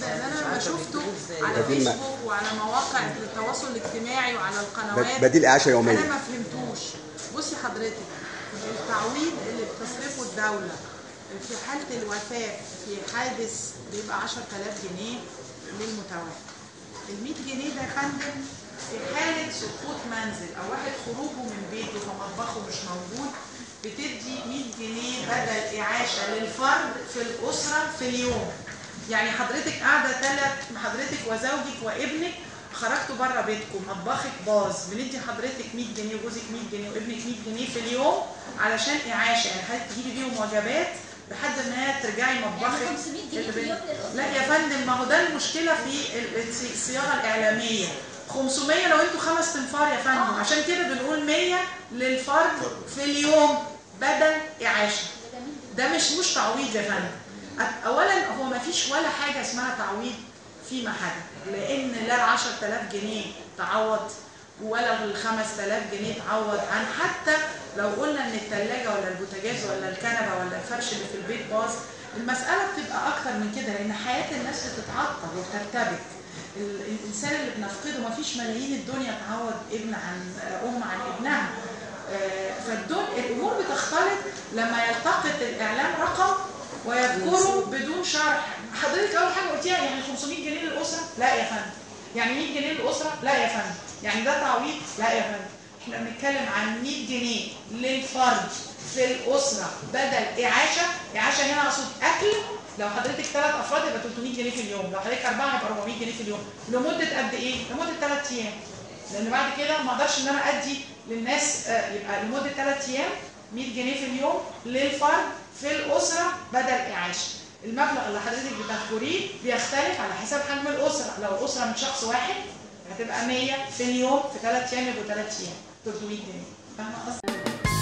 لان انا لما شفته على بديل ما- فيسبوك وعلى مواقع التواصل الاجتماعي وعلى القنوات بديل اعاشه انا يوميه ما فهمتوش بصي حضرتك التعويض اللي بتصرفه الدوله في حاله الوفاه في حادث بيبقى 10000 جنيه للمتوفى ال 100 جنيه ده يا فندم في حاله سقوط منزل او واحد خروجه من بيته فمطبخه مش موجود بتدي 100 جنيه بدل اعاشه للفرد في الاسره في اليوم يعني حضرتك قاعده ثلاث حضرتك وزوجك وابنك خرجتوا بره بيتكم مطبخك باظ بندي حضرتك 100 جنيه وجوزك 100 جنيه وابنك 100 جنيه في اليوم علشان اعاشه يعني حضرتك تجيبي بيهم وجبات لحد ما ترجعي مطبخك يعني 500 جنيه في اليوم للأسرة. لا يا فندم ما هو ده المشكله في ال- الصي- الصياغه الاعلاميه 500 لو انتوا خمس تنفار يا فندم آه. عشان كده بنقول 100 للفرد في اليوم بدل اعاشه ده جميل ده مش مش تعويض يا فندم أت- اولا هو ما فيش ولا حاجه اسمها تعويض فيما حدث لان لا ال 10000 جنيه تعوض ولا ال 5000 جنيه تعوض عن حتى لو قلنا ان الثلاجه ولا البوتاجاز ولا الكنبه ولا الفرش اللي في البيت باظ المساله بتبقى اكتر من كده لان حياه الناس بتتعطل وبترتبك ال- الانسان اللي بنفقده ما فيش ملايين الدنيا تعوض ابن عن ام عن ابنها آه، فالدون الامور بتختلط لما يلتقط الاعلام رقم ويذكره بدون شرح حضرتك اول حاجه قلتيها يعني 500 جنيه للاسره لا يا فندم يعني 100 جنيه للاسره لا يا فندم يعني ده تعويض لا يا فندم احنا بنتكلم عن 100 جنيه للفرد في الاسره بدل اعاشه اعاشه هنا اقصد اكل لو حضرتك ثلاث افراد يبقى 300 جنيه في اليوم لو حضرتك اربعه يبقى 400 جنيه في اليوم لمده قد ايه لمده ثلاث ايام لان بعد كده ما اقدرش ان انا ادي للناس آه، يبقى لمده ثلاث ايام 100 جنيه في اليوم للفرد في الاسره بدل اعاشه المبلغ اللي حضرتك بتذكريه بيختلف على حسب حجم الاسره لو الاسره من شخص واحد هتبقى 100 في اليوم في ثلاث ايام يبقوا ثلاث ايام 300 جنيه فاهمه قصدي